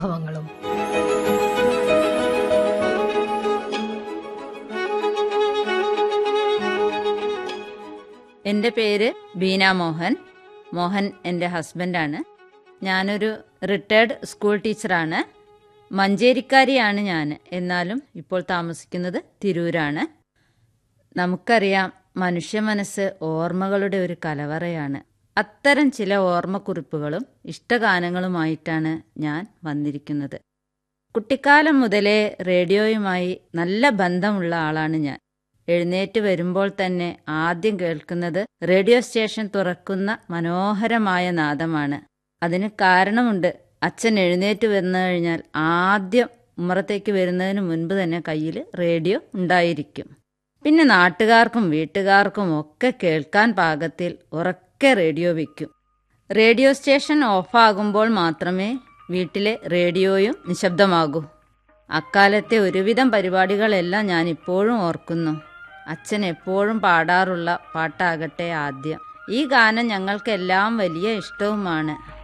ഭവങ്ങളും എൻ്റെ പേര് ബീന മോഹൻ മോഹൻ എൻ്റെ ഹസ്ബൻഡാണ് ഞാനൊരു റിട്ടയർഡ് സ്കൂൾ ടീച്ചറാണ് മഞ്ചേരിക്കാരിയാണ് ഞാൻ എന്നാലും ഇപ്പോൾ താമസിക്കുന്നത് തിരൂരാണ് നമുക്കറിയാം മനുഷ്യ മനസ്സ് ഓർമ്മകളുടെ ഒരു കലവറയാണ് അത്തരം ചില ഓർമ്മക്കുറിപ്പുകളും ഇഷ്ടഗാനങ്ങളുമായിട്ടാണ് ഞാൻ വന്നിരിക്കുന്നത് കുട്ടിക്കാലം മുതലേ റേഡിയോയുമായി നല്ല ബന്ധമുള്ള ആളാണ് ഞാൻ എഴുന്നേറ്റ് വരുമ്പോൾ തന്നെ ആദ്യം കേൾക്കുന്നത് റേഡിയോ സ്റ്റേഷൻ തുറക്കുന്ന മനോഹരമായ നാദമാണ് അതിന് കാരണമുണ്ട് അച്ഛൻ എഴുന്നേറ്റ് വന്നു കഴിഞ്ഞാൽ ആദ്യം ഉമ്മറത്തേക്ക് വരുന്നതിന് മുൻപ് തന്നെ കയ്യിൽ റേഡിയോ ഉണ്ടായിരിക്കും പിന്നെ നാട്ടുകാർക്കും വീട്ടുകാർക്കും ഒക്കെ കേൾക്കാൻ പാകത്തിൽ ഉറക്കെ റേഡിയോ വയ്ക്കും റേഡിയോ സ്റ്റേഷൻ ഓഫാകുമ്പോൾ മാത്രമേ വീട്ടിലെ റേഡിയോയും നിശബ്ദമാകൂ അക്കാലത്തെ ഒരുവിധം പരിപാടികളെല്ലാം ഞാൻ ഇപ്പോഴും ഓർക്കുന്നു അച്ഛൻ എപ്പോഴും പാടാറുള്ള പാട്ടാകട്ടെ ആദ്യം ഈ ഗാനം ഞങ്ങൾക്കെല്ലാം വലിയ ഇഷ്ടവുമാണ്